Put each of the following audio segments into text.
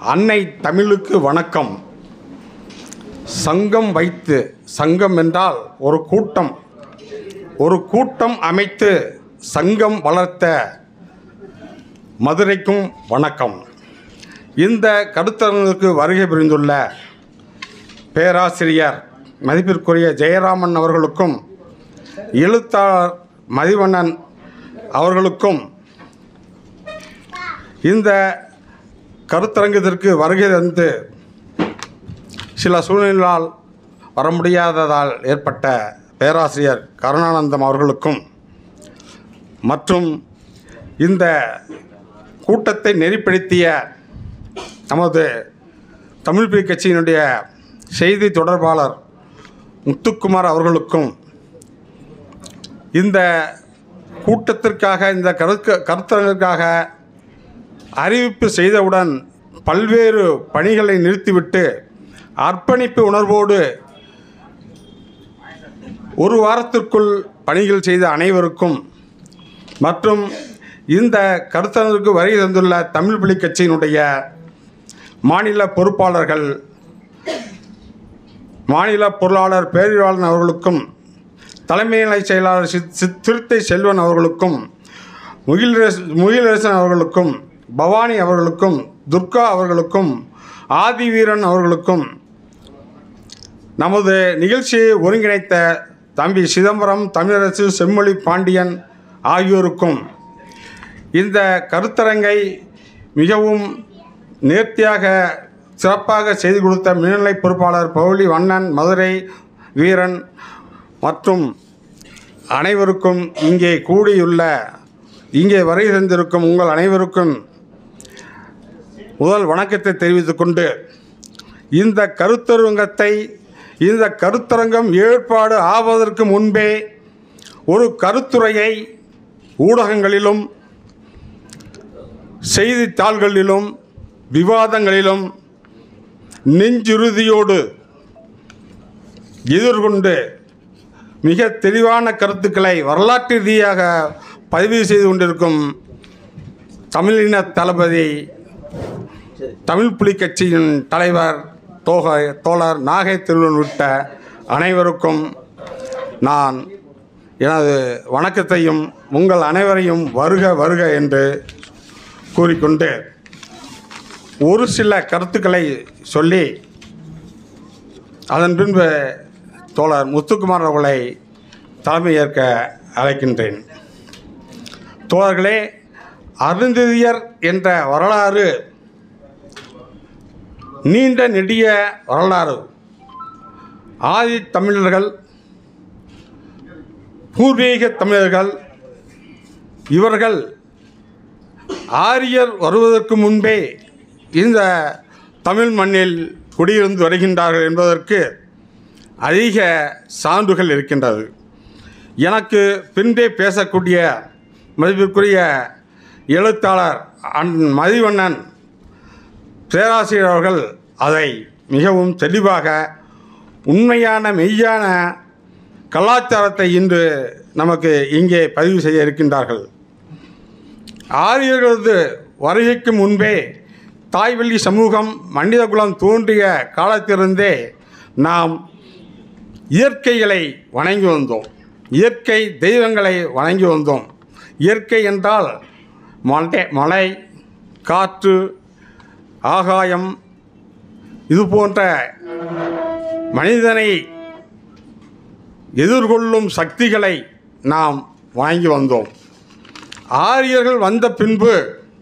அன்னை தமிழுக்கு வணக்கம் சங்கம் வைத்து சங்கம் என்றால் ஒரு கூட்டம் ஒரு கூட்டம் அமைத்து சங்கம் வளர்த்த மதுரைக்கும் வணக்கம் இந்த கருத்தரங்குக்கு வருகை புரிந்துள்ள பேராசிரியர் மதிப்பிற்குரிய ஜெயராமன் அவர்களுக்கும் எழுத்தாளர் மதிவண்ணன் அவர்களுக்கும் இந்த கருத்தரங்கத்திற்கு வருகை தந்து சில சூழ்நிலையால் வர முடியாததால் ஏற்பட்ட பேராசிரியர் கருணானந்தம் அவர்களுக்கும் மற்றும் இந்த கூட்டத்தை நெறிப்படுத்திய நமது தமிழ் பி கட்சியினுடைய செய்தி தொடர்பாளர் முத்துக்குமார் அவர்களுக்கும் இந்த கூட்டத்திற்காக இந்த கருத்து கருத்தரங்கிற்காக அறிவிப்பு செய்தவுடன் பல்வேறு பணிகளை நிறுத்திவிட்டு அர்ப்பணிப்பு உணர்வோடு ஒரு வாரத்திற்குள் பணிகள் செய்த அனைவருக்கும் மற்றும் இந்த கருத்தரங்கிற்கு வருகை தந்துள்ள தமிழ் புலி கட்சியினுடைய மாநில பொறுப்பாளர்கள் மாநில பொருளாளர் பேரிவாளன் அவர்களுக்கும் தலைமை நிலை செயலாளர் சித் சித் திருத்தை செல்வன் அவர்களுக்கும் முகிலரசு முகிலரசன் அவர்களுக்கும் பவானி அவர்களுக்கும் துர்கா அவர்களுக்கும் ஆதிவீரன் அவர்களுக்கும் நமது நிகழ்ச்சியை ஒருங்கிணைத்த தம்பி சிதம்பரம் தமிழரசு செம்மொழி பாண்டியன் ஆகியோருக்கும் இந்த கருத்தரங்கை மிகவும் நேர்த்தியாக சிறப்பாக செய்து கொடுத்த மேல்நிலை பொறுப்பாளர் பவுலி வண்ணன் மதுரை வீரன் மற்றும் அனைவருக்கும் இங்கே கூடியுள்ள இங்கே வருகை தந்திருக்கும் உங்கள் அனைவருக்கும் முதல் வணக்கத்தை தெரிவித்துக் கொண்டு இந்த கருத்தரங்கத்தை இந்த கருத்தரங்கம் ஏற்பாடு ஆவதற்கு முன்பே ஒரு கருத்துரையை ஊடகங்களிலும் செய்தித்தாள்களிலும் விவாதங்களிலும் நெஞ்சுறுதியோடு எதிர்கொண்டு மிக தெளிவான கருத்துக்களை வரலாற்று ரீதியாக பதிவு செய்து கொண்டிருக்கும் தமிழின தளபதி தமிழ் புலி கட்சியின் தலைவர் தோகை தோழர் நாகை திருவன் உட்பட அனைவருக்கும் நான் எனது வணக்கத்தையும் உங்கள் அனைவரையும் வருக வருக என்று கூறிக்கொண்டு ஒரு சில கருத்துக்களை சொல்லி அதன் பின்பு தோழர் முத்துக்குமார் அவர்களை தலைமை ஏற்க அழைக்கின்றேன் தோழர்களே அருந்ததியர் என்ற வரலாறு நீண்ட நெடிய வரலாறு ஆதி தமிழர்கள் பூர்வீக தமிழர்கள் இவர்கள் ஆரியர் வருவதற்கு முன்பே இந்த தமிழ் மண்ணில் குடியிருந்து வருகின்றார்கள் என்பதற்கு அதிக சான்றுகள் இருக்கின்றது எனக்கு பின்பே பேசக்கூடிய மதிப்பிற்குரிய எழுத்தாளர் அன் மதிவண்ணன் பேராசிரியர் அவர்கள் அதை மிகவும் தெளிவாக உண்மையான மெய்யான கலாச்சாரத்தை இன்று நமக்கு இங்கே பதிவு செய்ய இருக்கின்றார்கள் ஆரியர்களது வருகைக்கு முன்பே தாய்வழி சமூகம் மனிதகுலம் தோன்றிய காலத்திலிருந்தே நாம் இயற்கைகளை வணங்கி வந்தோம் இயற்கை தெய்வங்களை வணங்கி வந்தோம் இயற்கை என்றால் மலை மலை காற்று ஆகாயம் இது போன்ற மனிதனை எதிர்கொள்ளும் சக்திகளை நாம் வாங்கி வந்தோம் ஆரியர்கள் வந்த பின்பு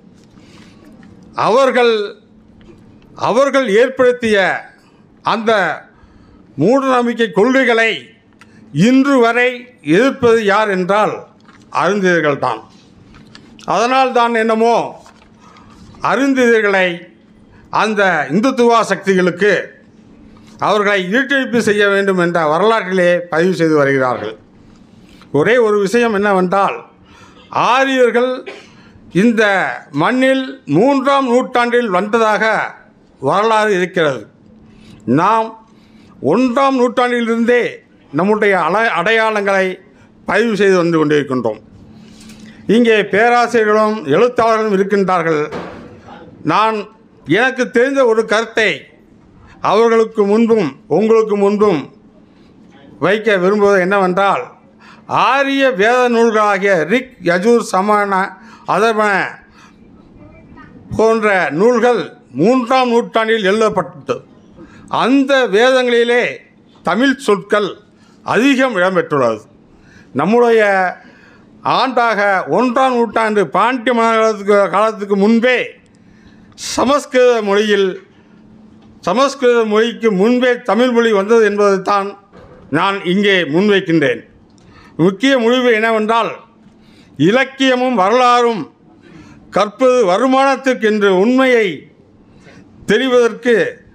அவர்கள் அவர்கள் ஏற்படுத்திய அந்த மூடநம்பிக்கை கொள்கைகளை இன்று வரை எதிர்ப்பது யார் என்றால் அருந்தியர்கள் தான் அதனால் தான் என்னமோ அருந்தியர்களை அந்த இந்துத்துவா சக்திகளுக்கு அவர்களை ஈட்டெழுப்பு செய்ய வேண்டும் என்ற வரலாற்றிலே பதிவு செய்து வருகிறார்கள் ஒரே ஒரு விஷயம் என்னவென்றால் ஆரியர்கள் இந்த மண்ணில் மூன்றாம் நூற்றாண்டில் வந்ததாக வரலாறு இருக்கிறது நாம் ஒன்றாம் நூற்றாண்டிலிருந்தே நம்முடைய அல அடையாளங்களை பதிவு செய்து வந்து கொண்டிருக்கின்றோம் இங்கே பேராசிரியர்களும் எழுத்தாளர்களும் இருக்கின்றார்கள் நான் எனக்கு தெரிந்த ஒரு கருத்தை அவர்களுக்கு முன்பும் உங்களுக்கு முன்பும் வைக்க விரும்புவது என்னவென்றால் ஆரிய வேத நூல்களாகிய ரிக் யஜூர் சமண அதர்வன போன்ற நூல்கள் மூன்றாம் நூற்றாண்டில் எழுதப்பட்டது அந்த வேதங்களிலே தமிழ் சொற்கள் அதிகம் இடம்பெற்றுள்ளது நம்முடைய ஆண்டாக ஒன்றாம் நூற்றாண்டு பாண்டிய மகாலத்துக்கு காலத்துக்கு முன்பே சமஸ்கிருத மொழியில் சமஸ்கிருத மொழிக்கு முன்பே தமிழ் மொழி வந்தது என்பதைத்தான் நான் இங்கே முன்வைக்கின்றேன் முக்கிய முடிவு என்னவென்றால் இலக்கியமும் வரலாறும் கற்பது வருமானத்திற்கு என்ற உண்மையை தெரிவதற்கு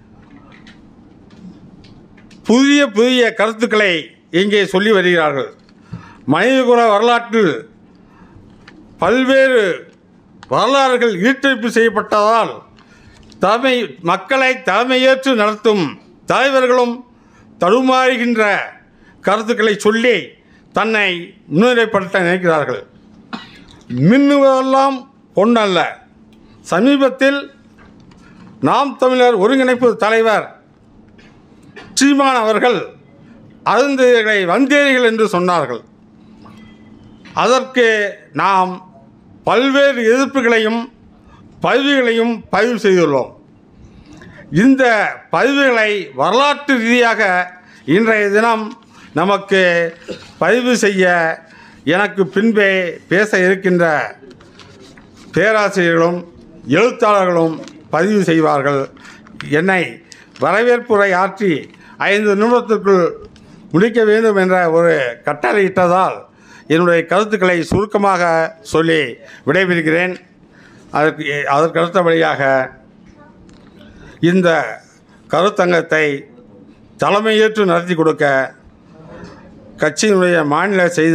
புதிய புதிய கருத்துக்களை இங்கே சொல்லி வருகிறார்கள் மனிதகுல வரலாற்றில் பல்வேறு வரலாறுகள் ஈர்த்திருப்பு செய்யப்பட்டதால் தலைமை மக்களை தலைமையேற்று நடத்தும் தலைவர்களும் தடுமாறுகின்ற கருத்துக்களை சொல்லி தன்னை முன்னிலைப்படுத்த நினைக்கிறார்கள் மின்னுவதெல்லாம் பொன்னல்ல சமீபத்தில் நாம் தமிழர் ஒருங்கிணைப்பு தலைவர் சீமான் அவர்கள் அருந்ததிகளை வந்தேரிகள் என்று சொன்னார்கள் அதற்கு நாம் பல்வேறு எதிர்ப்புகளையும் பதிவுகளையும் பதிவு செய்துள்ளோம் இந்த பதிவுகளை வரலாற்று ரீதியாக இன்றைய தினம் நமக்கு பதிவு செய்ய எனக்கு பின்பே பேச இருக்கின்ற பேராசிரியர்களும் எழுத்தாளர்களும் பதிவு செய்வார்கள் என்னை வரவேற்புரை ஆற்றி ஐந்து நிமிடத்திற்குள் முடிக்க வேண்டும் என்ற ஒரு கட்டளையிட்டதால் என்னுடைய கருத்துக்களை சுருக்கமாக சொல்லி விடைபெறுகிறேன் அதற்கு அதற்கு அடுத்தபடியாக இந்த கருத்தங்கத்தை தலைமையேற்று நடத்தி கொடுக்க கட்சியினுடைய மாநில செய்தி